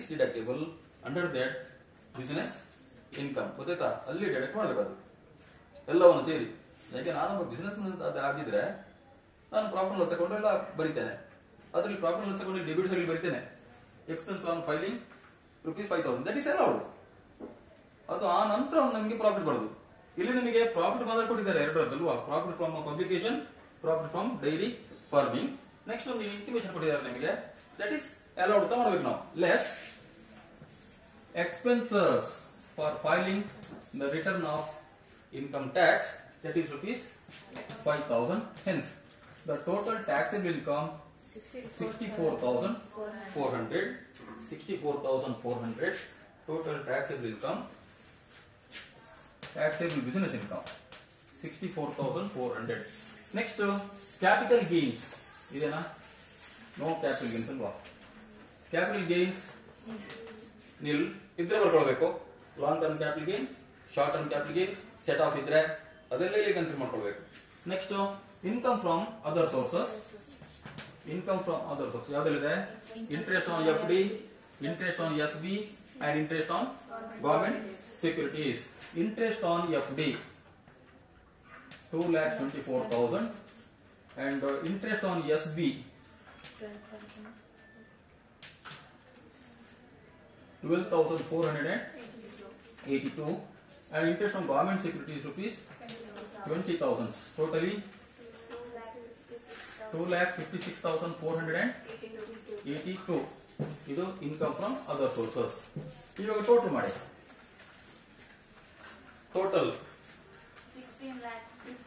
Is deductible under that business income ಗೊತ್ತಾಯ್ತಾ ಅಲ್ಲಿ deduct ಮಾಡ್ಬೇಕು ಅದು ಎಲ್ಲವನ್ನು ಸೇರಿ ಯಾಕೆ ನಾನು ಬಿಸಿನೆಸ್ ಅದು ಆಗಿದ್ರೆ ನಾನು ಪ್ರಾಫಿಟ್ ಲಾಸ್ ಅಕೌಂಟ್ ಎಲ್ಲ ಬರಿತೇನೆ ಅದರಲ್ಲಿ ಪ್ರಾಫಿಟ್ ಲಾಸ್ ಅಕೌಂಟ್ ಡೆಬಿಟ್ಸ್ ಅಲ್ಲಿ ಬರಿತೇನೆ expense on filing rupees five thousand that is allowed ಅದು ಆ ನಂತರ ನಮಗೆ ಪ್ರಾಫಿಟ್ ಬರೋದು ಇಲ್ಲಿ ನಿಮಗೆ ಪ್ರಾಫಿಟ್ ಮಾತ್ರ ಕೊಟ್ಟಿದ್ದಾರೆ ಎರಡರದ್ದಲ್ವಾ profit from publication profit from dairy farming next ಒಂದು ಇಂಟಿಮೇಷನ್ ಕೊಟ್ಟಿದ್ದಾರೆ ನಿಮಗೆ ದಟ್ ಇಸ್ ಅಲೌಡ್ ಅಂತ ಮಾಡ್ಬೇಕು ನಾವು less expenses for filing the return of income tax that is rupees 5000 hence the total taxable income 64400 64400 total taxable income taxable business income 64400 next uh, capital gains ಇದೇನಾ no capital gains ಅಲ್ವಾ capital gains nil ಇದ್ರೆ ಬರ್ಕೊಳ್ಬೇಕು long term capital gain short term capital gain set off ಇದ್ರೆ ಅದೆಲ್ಲ ಇಲ್ಲಿ consider ಮಾಡ್ಕೊಳ್ಬೇಕು next income from other sources income from other source ಯಾವ್ದಲ್ಲಿದೆ interest on F D interest on S B and interest on government securities interest on F D two lakh twenty four thousand and interest on S B twelve thousand four hundred and eighty two and interest on government securities rupees twenty thousand totally two lakh fifty six thousand four hundred and eighty two ಇದು income from other sources ಇವಾಗ total ಮಾಡಿ total 16 lakh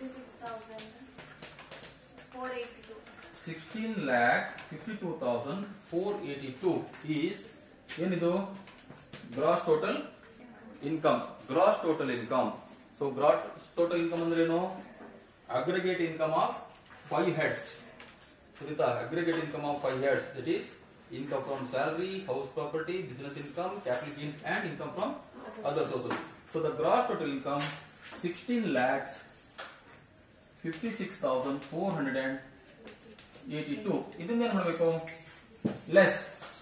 56,482. Sixteen lakhs fifty two thousand four eighty two is ಏನಿದು gross total income gross total income so gross total income ಅಂದ್ರೆ ಏನು aggregate income of five heads ಗೊತ್ತಾ aggregate income of five heads that is income from salary house property business income capital gains and income from other sources so the gross total income sixteen lakhs fifty six thousand four hundred and eighty two ಇದನ್ನ ಏನ್ ಮಾಡಬೇಕು less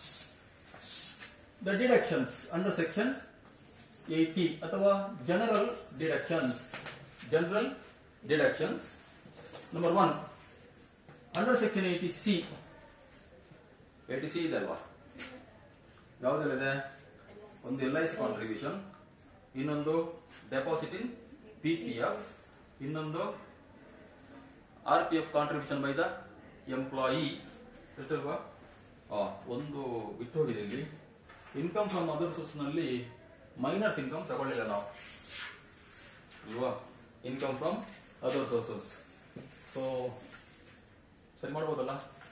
the deductions under section eighty ಅಥವಾ general deductions general deductions number one under section eighty C eighty C ಇದೆ ಅಲ್ವಾ ಯಾವುದೆಲ್ಲಿದೆ ಒಂದು L I C contribution ಇನ್ನೊಂದು deposit in P P F ಇನ್ನೊಂದು R P F contribution by the employee ಎಷ್ಟಲ್ವಾ ಆ, ಒಂದು ಬಿಟ್ಟು ಹೋಗಿದೆ ಇಲ್ಲಿ ಇನ್ಕಮ್ ಫ್ರಮ್ ಅದರ್ ಸೋರ್ಸ್ ನಲ್ಲಿ ಮೈನರ್ಸ್ ಇನ್ಕಮ್ ತಗೊಳ್ಳಿಲ್ಲ ನಾವು ಅಲ್ವಾ income from other sources so ಸರಿ ಮಾಡ್ಬೋದಲ್ಲ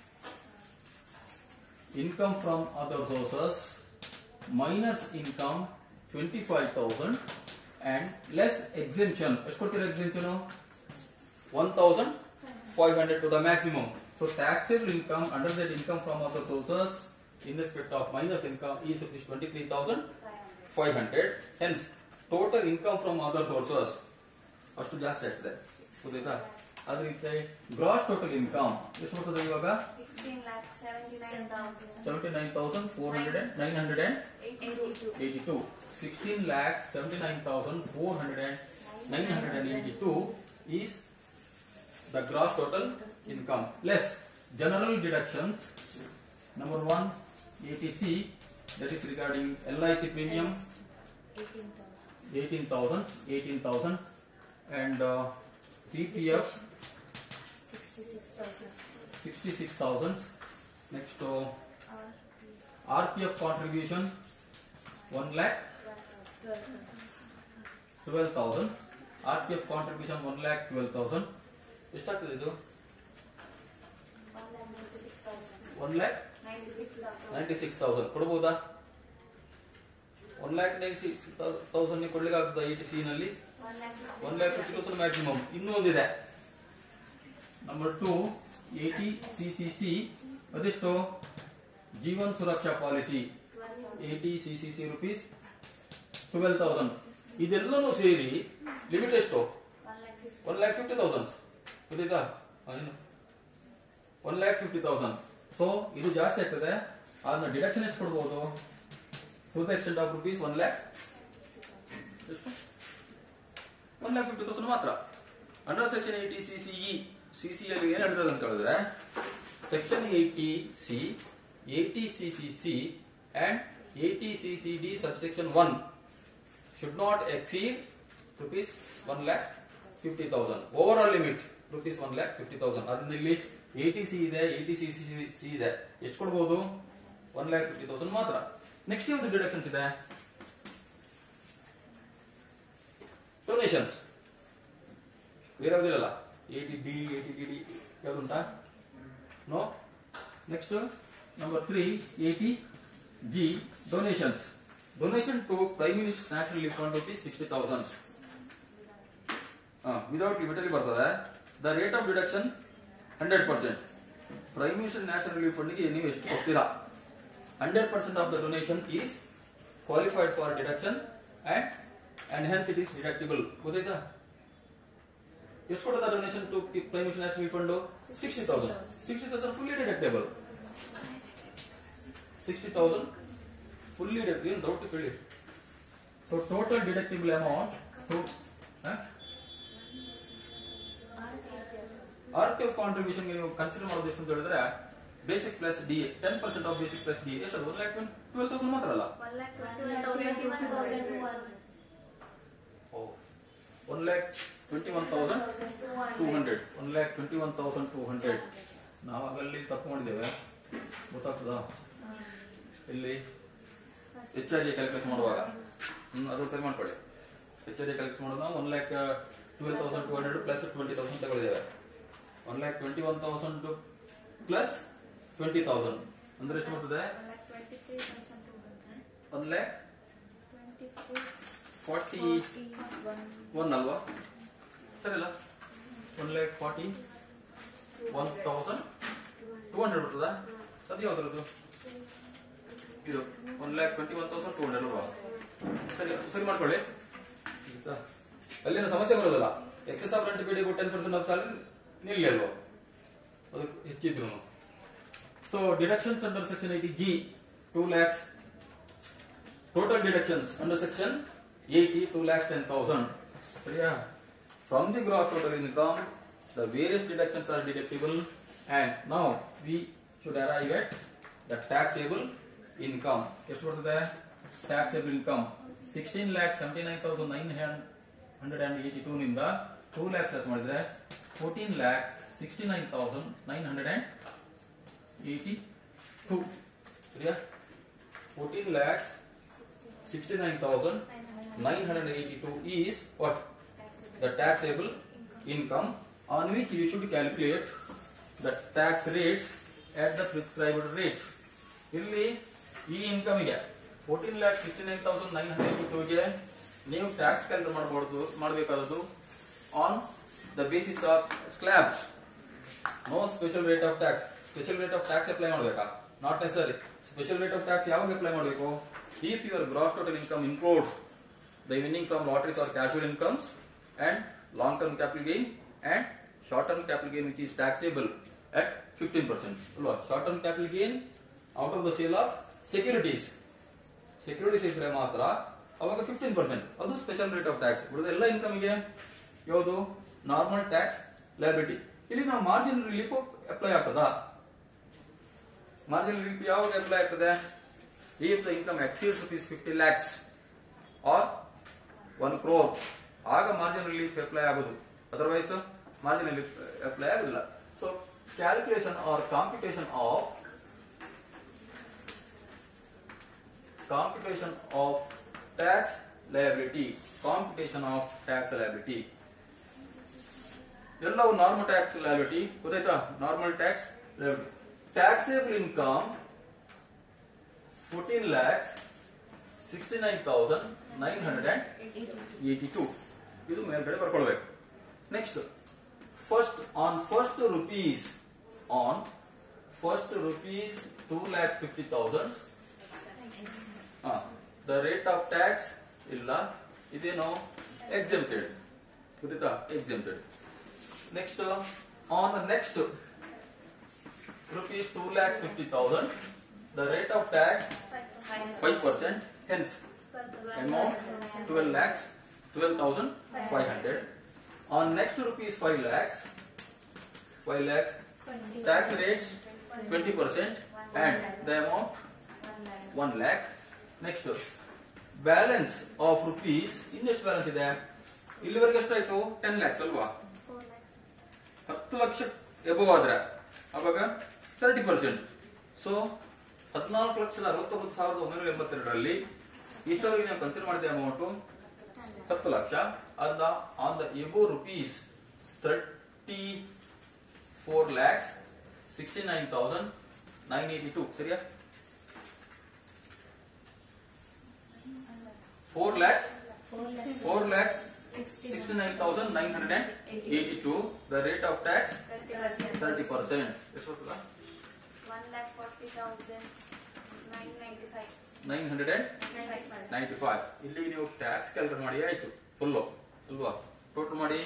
income from other sources minus income twenty five thousand and less exemption ಎಷ್ಟು ಕೊಡ್ತೀರಾ exemption one thousand five hundred to the maximum so taxable income under that income from other sources in respect of minus income is rupees twenty three thousand five hundred hence total income from other sources ಅಷ್ಟು ಜಾಸ್ತಿ ಆಗ್ತದೆ ಗೊತ್ತಾಯ್ತಾ ಅದ್ರ ರೀತಿ gross total income ಎಷ್ಟು ಬರ್ತದೆ ಇವಾಗ 16 lakh 79,000. Seventy nine thousand four hundred and nine hundred and 82. 82 16 lakh 79,400 and 982 is the gross total income less general deductions number one ATC that is regarding LIC premium 18,000. 18,000 18,000 and uh, PPF 66,000. 66,000 next uh, Or RPF contribution 1 lakh 12,000. 12,000 RPF contribution 1 lakh 12,000 ಎಷ್ಟಾಗ್ತದೆ ಇದು 1,96,000. One lakh 96,000. Ninety six thousand ಕೊಡ್ಬೋದಾ one lakh ninety six thousand ಕೊಡ್ಲಿಕ್ಕೆ ಆಗ್ತದ E T C ನಲ್ಲಿ 1 lakh one lakh fifty thousand maximum ಇನ್ನೂ ಒಂದಿದೆ number two eighty C C C ಅದೆಷ್ಟು Jeevan Suraksha policy 12,000. Eighty C C C rupees twelve thousand ಇದೆಲ್ಲನೂ ಸೇರಿ ಲಿಮಿಟ್ ಎಷ್ಟು 1 lakh 50. One lakh fifty thousand ಗೊತ್ತಾಯ್ತಾ ಹಾ, ಏನು one lakh fifty thousand so ಇದು ಜಾಸ್ತಿ ಆಗ್ತದೆ ಅದನ್ನ ಡಿಡಕ್ಷನ್ ಎಷ್ಟು ಕೊಡ್ಬೋದು to the extent of rupees one lakh ಎಷ್ಟು ಒನ್ ಲ್ಯಾಕ್ ಫಿಫ್ಟಿ ತೌಸಂಡ್ ಮಾತ್ರ under section eighty C C E C C ಅಲ್ಲಿ ಏನ್ ಹೇಳ್ತದೆ ಅಂತ ಹೇಳಿದ್ರೆ section eighty C eighty C C C and eighty C C D subsection one should not exceed rupees one lakh fifty thousand overall limit rupees one lakh fifty thousand ಅದರಿಂದ ಇಲ್ಲಿ eighty C ಇದೆ eighty C C C ಇದೆ ಎಷ್ಟು ಕೊಡ್ಬೋದು one lakh fifty thousand ಮಾತ್ರ next ಯಾವ್ದು deductions ಇದೆ donations ಬೇರೆ ಯಾವ್ದಿರಲ್ಲ eighty D eighty D D ಯಾವ್ದುಂಟಾ no next number three eighty G donations donation to prime minister national relief fund rupees sixty thousand without limit ಅಲ್ಲಿ ಬರ್ತದೆ the rate of deduction hundred percent prime minister national relief ಫಂಡ್ಗೆ ನೀವು ಎಷ್ಟು ಕೊಡ್ತೀರಾ hundred percent of the donation is qualified for deduction and and hence it is ಡಿಡಕ್ಟಿಬಲ್ ಗೊತ್ತಾಯ್ತಾ ಎಷ್ಟು ಕೊಡೋದ donation to prime minister national fund sixty thousand sixty thousand fully deductible sixty thousand fully deduct ಏನು doubt ಕೇಳಿ so total deductible amount to R P F contribution ನೀವು consider ಮಾಡೋದು ಎಷ್ಟು ಅಂತ ಹೇಳಿದ್ರೆ basic plus D ten percent of basic plus D ಎಷ್ಟು one lakh twelve thousand ಮಾತ್ರ ಅಲ್ಲ One lakh twenty one thousand two hundred. One lakh twenty one thousand two hundred one lakh twenty one thousand two hundred ನಾವು ಅಲ್ಲಿ ತಪ್ಪು ಮಾಡಿದ್ದೇವೆ ಗೊತ್ತಾಗ್ತದಾ ಇಲ್ಲಿ H R calculate ಮಾಡುವಾಗ ಹ್ಮ್ ಅದು ಸರಿ ಮಾಡ್ಕೊಳ್ಳಿ ಎಚ್ ಆರ್ ಕ್ಯಾಲ್ಕುಲೇಟ್ ಮಾಡೋದು ನಾವು one lakh twelve thousand two hundred plus twenty thousand ತಗೊಳ್ಳಿದ್ದೇವೆ one lakh twenty one thousand plus twenty thousand ಅಂದ್ರೆ ಎಷ್ಟು ಬರ್ತದೆ One lakh twenty three thousand two hundred. One lakh Twenty three forty forty one. One ಅಲ್ವಾ ಸರಿ ಅಲ್ಲ one lakh forty one thousand two hundred ಬರ್ತದ ಅದು ಯಾವ್ದ್ರದ್ದು ಇದು one lakh twenty one thousand two hundred ಅಲ್ವಾ ಸರಿ ಸರಿ ಮಾಡ್ಕೊಳ್ಳಿ ಆಯ್ತಾ? ಅಲ್ಲಿನ ಸಮಸ್ಯೆ ಬರೋದಿಲ್ಲ ಎಕ್ಸೆಸ್ ಆಫ್ ರೆಂಟ್ ಬಿಡಿ ಟೆನ್ ಪರ್ಸೆಂಟ್ ಆಫ್ ಸ್ಯಾಲರಿ ನಿಲ್ಲಿ ಅಲ್ವಾ ಅದು ಹೆಚ್ಚಿದ್ರು so deductions under section eighty G two lakhs total deductions under section 80 2 lakhs 10,000 ಸರಿಯಾ from the gross total income the various deductions are deductible and now we should arrive at the taxable income ಎಷ್ಟು ಬರ್ತದೆ taxable income 16 lakhs 79,982 ನಿಂದ 2 lakhs less ಮಾಡಿದ್ರೆ 14 lakhs 69,982 ಸರಿಯಾ 14 lakhs 69,982 is what? The taxable income on which you should calculate the tax rates at the prescribed rate. ಇಲ್ಲಿ ಈ income ಗೆ fourteen lakh sixty nine thousand nine hundred ಟೂಗೆ ನೀವು tax calculate ಮಾಡಬಹುದು ಮಾಡಬೇಕಾದದ್ದು on the basis of slabs no special rate of tax special rate of tax apply ಮಾಡಬೇಕಾ not necessary special rate of tax ಯಾವಾಗ apply ಮಾಡಬೇಕು if your gross total income includes the winning from lotteries or casual incomes and long term capital gain and short term capital gain which is taxable at fifteen percent ಅಲ್ವಾ short term capital gain out of the sale of securities securities ಇದ್ರೆ ಮಾತ್ರ ಅವಾಗ fifteen percent ಅದು special rate of tax ಉಳಿದ ಎಲ್ಲ ಇನ್ಕಮ್ಗೆ ಯಾವುದು normal tax liability ಇಲ್ಲಿ ನಾವು ಮಾರ್ಜಿನ್ ರಿಲೀಫ್ ಅಪ್ಲೈ ಆಗ್ತದಾ ಮಾರ್ಜಿನ್ ರಿಲೀಫ್ ಯಾವಾಗ ಅಪ್ಲೈ ಆಗ್ತದೆ if the income exceeds rupees fifty lakhs or one crore ಆಗ ಮಾರ್ಜಿನ್ ರಿಲೀಫ್ ಅಪ್ಲೈ ಆಗೋದು ಅದರ್ವೈಸ್ ಮಾರ್ಜಿನ್ ರಿಲೀಫ್ ಅಪ್ಲೈ ಆಗುದಿಲ್ಲ so calculation or computation of computation of tax liability computation of tax liability ಎಲ್ಲವೂ normal tax liability ಗೊತ್ತಾಯ್ತಾ normal tax liability taxable income fourteen lakhs sixty nine thousand nine hundred and eighty two ಇದು ಮೇಲ್ಗಡೆ ಬರ್ಕೊಳ್ಬೇಕು next first on first rupees on first rupees two lakhs fifty thousand the rate of tax ಇಲ್ಲ ಇದೇನು exempted ಗೊತ್ತಾಯ್ತಾ exempted next on next rupees two lakhs fifty thousand the rate of tax 5 percent. Hence, amount 12 lakhs, 12,500. On next rupees 5 lakhs, 5 lakhs, tax rates 20 percent and the amount 1 lakh. Next, balance of rupees, ಇನ್ನೆಷ್ಟು balance ಇದೆ ಇಲ್ಲಿವರೆಗೆ ಎಷ್ಟಾಯ್ತು ten lakhs ಅಲ್ವಾ ಹತ್ತು lakh above ಆದ್ರೆ ಅವಾಗ thirty percent so ಹದಿನಾಲ್ಕು ಲಕ್ಷದ ಅರವತ್ತೊಂಬತ್ತು ಸಾವಿರದ ಒಂಬೈನೂರ ಎಂಬತ್ತೆರಡರಲ್ಲಿ ಇಷ್ಟವರೆಗೆ ನಾವು ಕನ್ಸಿಡರ್ ಮಾಡಿದ ಅಮೌಂಟ್ ಹತ್ತು ಲಕ್ಷ ಅದ on the above rupees thirty four lakhs sixty nine thousand nine eighty two ಸರಿಯಾ four lakhs four lakhs sixty nine thousand nine hundred and eighty two the rate of tax thirty percent ಎಷ್ಟು ಬರ್ತದ nine hundred and ninety five ಇಲ್ಲಿ ನೀವು tax calculate ಮಾಡಿ ಆಯ್ತು full ಅಲ್ವಾ total ಮಾಡಿ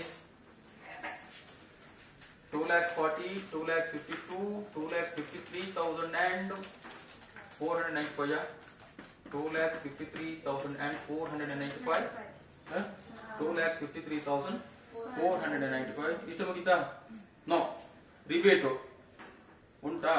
two lakhs forty two lakhs fifty two two lakhs fifty three thousand and four hundred ninety five two lakhs fifty three thousand and four hundred and ninety five two lakhs fifty three thousand four hundred and ninety five ಇಷ್ಟು ಮುಗಿತಾ no ರಿಬೇಟು ಉಂಟಾ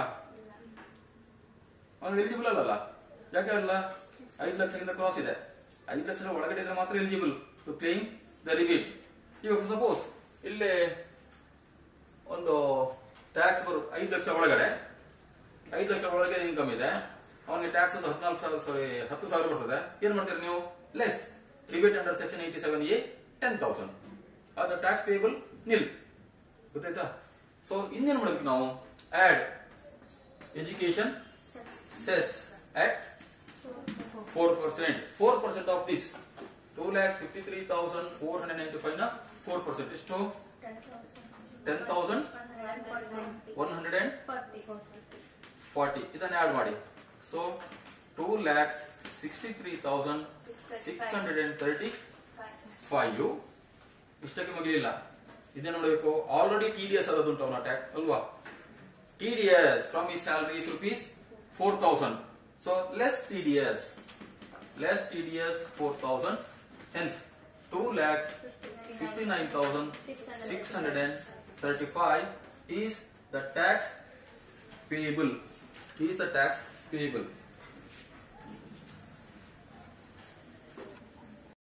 ಅವನು eligible ಅಲ್ಲಲ್ಲ ಯಾಕೆ ಅಲ್ಲ ಐದು ಲಕ್ಷದಿಂದ cross ಇದೆ ಐದು ಲಕ್ಷದ ಒಳಗಡೆ ಇದ್ರೆ ಮಾತ್ರ eligible to claim the rebate ಈಗ ಸಪೋಸ್ ಇಲ್ಲೇ ಒಂದು ಟ್ಯಾಕ್ಸ್ ಬರು ಐದು ಲಕ್ಷ ಒಳಗಡೆ ಐದು ಲಕ್ಷ ಒಳಗೆ ಇನ್ಕಮ್ ಇದೆ ಅವನಿಗೆ ಟ್ಯಾಕ್ಸ್ ಒಂದು ಹದಿನಾಲ್ಕು ಸಾವಿರ ಸಾರಿ ಹತ್ತು ಸಾವಿರ ಬರ್ತದೆ ಏನ್ ಮಾಡ್ತೀರಿ ನೀವು less rebate under section eighty seven A ten thousand ಅದು ಟ್ಯಾಕ್ಸ್ ಪೇಬಲ್ ನಿಲ್ ಗೊತ್ತಾಯ್ತಾ ಸೊ ಇನ್ನೇನ್ ಮಾಡ್ಬೇಕು ನಾವು add education cess at four percent four percent of this two lakhs fifty three thousand four hundred ninety five ನ four percent ಎಷ್ಟು ten thousand one hundred and forty ಇದನ್ನ add ಮಾಡಿ so two lakhs sixty three thousand six hundred and thirty five ಇಷ್ಟಕ್ಕೆ ಮುಗಿಲಿಲ್ಲ ಇದೇ ನೋಡಬೇಕು already T D S ಅದದುಂಟು ಅವನ ಟ್ಯಾಕ್ ಅಲ್ವಾ ಟಿ ಡಿ ಎಸ್ ಫ್ರಮ್ ಈ salaries rupees four thousand so less T D S less T D S four thousand hence two lakhs fifty nine thousand six hundred and thirty five is the tax payable is the tax payable